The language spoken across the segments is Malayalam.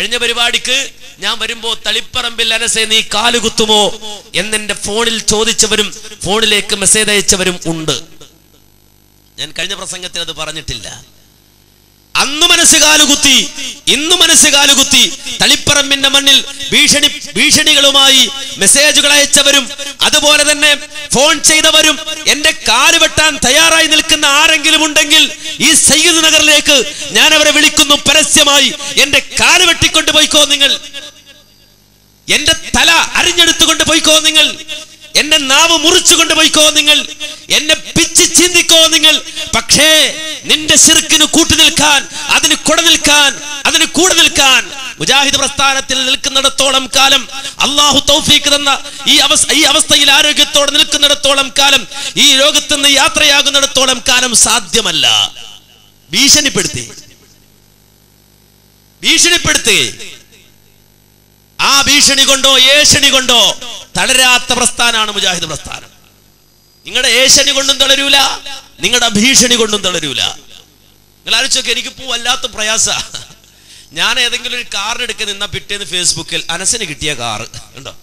കഴിഞ്ഞ പരിപാടിക്ക് ഞാൻ വരുമ്പോ തളിപ്പറമ്പിൽ അനസെ നീ കാലുകുത്തുമോ എന്നെന്റെ ഫോണിൽ ചോദിച്ചവരും ഫോണിലേക്ക് മെസ്സേജ് അയച്ചവരും ഉണ്ട് ഞാൻ കഴിഞ്ഞ പ്രസംഗത്തിൽ അത് പറഞ്ഞിട്ടില്ല അന്ന് മനസ്സ് കാലുകുത്തി ഇന്ന് മനസ്സ് കാലുകുത്തി തളിപ്പറമ്പിന്റെ മണ്ണിൽ ഭീഷണി ഭീഷണികളുമായി മെസ്സേജുകൾ അയച്ചവരും അതുപോലെ തന്നെ ഫോൺ ചെയ്തവരും എന്റെ കാല് വെട്ടാൻ തയ്യാറായി നിൽക്കുന്ന ആരെങ്കിലും ഉണ്ടെങ്കിൽ ഈ സയ്യിദ് നഗറിലേക്ക് ഞാൻ അവരെ വിളിക്കുന്നു പരസ്യമായി എന്റെ കാല് വെട്ടിക്കൊണ്ട് പോയിക്കോ നിങ്ങൾ എന്റെ തല അരിഞ്ഞെടുത്തുകൊണ്ട് പോയിക്കോ നിങ്ങൾ എന്റെ നാവ് മുറിച്ചുകൊണ്ട് പോയിക്കോ നിങ്ങൾ എന്നെ പിച്ച് ചിന്തിക്കോ നിങ്ങൾ പക്ഷേ നിന്റെ ശിർക്കിന് കൂട്ടു നിൽക്കാൻ അതിന് കുട നിൽക്കാൻ അതിന് കൂടെ നിൽക്കാൻ മുജാഹിദ് പ്രസ്ഥാനത്തിൽ നിൽക്കുന്നിടത്തോളം കാലം അള്ളാഹു തൗഫീക്ക് തന്ന ഈ അവസ്ഥ ഈ അവസ്ഥയിൽ ആരോഗ്യത്തോടെ നിൽക്കുന്നിടത്തോളം കാലം ഈ ലോകത്ത് നിന്ന് യാത്രയാകുന്നിടത്തോളം കാലം സാധ്യമല്ല ഭീഷണിപ്പെടുത്തി ഭീഷണിപ്പെടുത്തി ആ ഭീഷണി കൊണ്ടോ ഏഷണി കൊണ്ടോ തളരാത്ത പ്രസ്ഥാനാണ് മുജാഹിദ് പ്രസ്ഥാനം നിങ്ങളുടെ ഏഷണി കൊണ്ടും തളരൂല നിങ്ങളുടെ ഭീഷണി കൊണ്ടും തളരൂല നിങ്ങൾ ആലോചിച്ചൊക്കെ എനിക്കിപ്പോ വല്ലാത്ത പ്രയാസ ഞാൻ ഏതെങ്കിലും ഒരു കാറിനെടുക്കാൻ നിന്ന പിറ്റേന്ന് ഫേസ്ബുക്കിൽ അനസിന് കിട്ടിയ കാറ് ഉണ്ടോ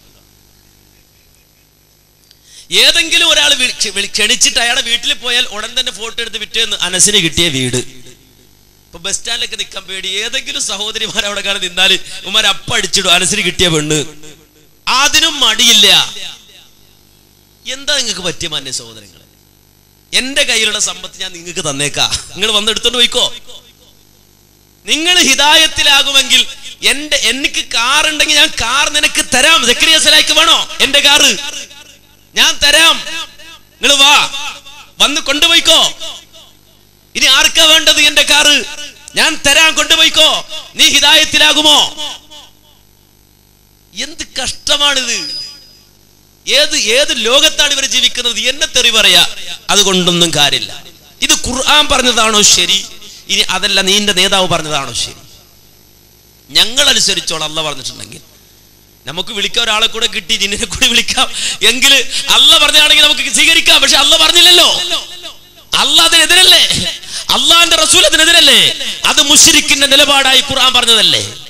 ഏതെങ്കിലും ഒരാൾ ക്ഷണിച്ചിട്ട് അയാളെ വീട്ടിൽ പോയാൽ ഉടൻ തന്നെ ഫോട്ടോ എടുത്ത് പിറ്റേന്ന് അനസിന് കിട്ടിയ വീട് ഇപ്പൊ ബസ് സ്റ്റാൻഡിലൊക്കെ നിൽക്കാൻ പേടി ഏതെങ്കിലും സഹോദരിമാർ അവിടെ കാണാൻ നിന്നാല് ഉമ്മാർ അപ്പ അടിച്ചിടും അനസിന് കിട്ടിയ പെണ്ണ് അതിനും മടിയില്ല എന്താ നിങ്ങൾക്ക് പറ്റിയ മാന്യ സഹോദരങ്ങളെ എന്റെ കയ്യിലുള്ള സമ്പത്ത് ഞാൻ നിങ്ങൾക്ക് തന്നേക്കാ നിങ്ങൾ വന്നെടുത്തോണ്ട് പോയിക്കോ നിങ്ങൾ ഹിതായത്തിലാകുമെങ്കിൽ എന്റെ എനിക്ക് കാർ ഉണ്ടെങ്കിൽ ഞാൻ കാർ നിനക്ക് തരാം സക്രിയ സലായിക്ക് വേണോ എന്റെ കാറ് ഞാൻ തരാം നിങ്ങൾ വാ വന്ന് കൊണ്ടുപോയിക്കോ ഇനി ആർക്കാ വേണ്ടത് എന്റെ കാറ് ഞാൻ തരാൻ കൊണ്ടുപോയിക്കോ നീ ഹിതായത്തിലാകുമോ എന്ത് കഷ്ടമാണിത് ഏത് ഏത് ലോകത്താണ് ഇവർ ജീവിക്കുന്നത് എന്നെ തെറി പറയാ അതുകൊണ്ടൊന്നും കാര്യമില്ല ഇത് ഖുർആൻ പറഞ്ഞതാണോ ശരി ഇനി അതല്ല നീന്റെ നേതാവ് പറഞ്ഞതാണോ ശരി ഞങ്ങൾ അനുസരിച്ചോളാം അല്ല പറഞ്ഞിട്ടുണ്ടെങ്കിൽ നമുക്ക് വിളിക്കാൻ ഒരാളെ കൂടെ കിട്ടി ജിന്നിനെ കൂടി വിളിക്കാം എങ്കിൽ അല്ല പറഞ്ഞാണെങ്കിൽ നമുക്ക് സ്വീകരിക്കാം പക്ഷെ അല്ല പറഞ്ഞില്ലല്ലോ അല്ല അതിനെതിരല്ലേ അള്ളാന്റെ റസൂൽ അതിനെതിരല്ലേ അത് മുഷിരിക്കിന്റെ നിലപാടായി ഖുർആൻ പറഞ്ഞതല്ലേ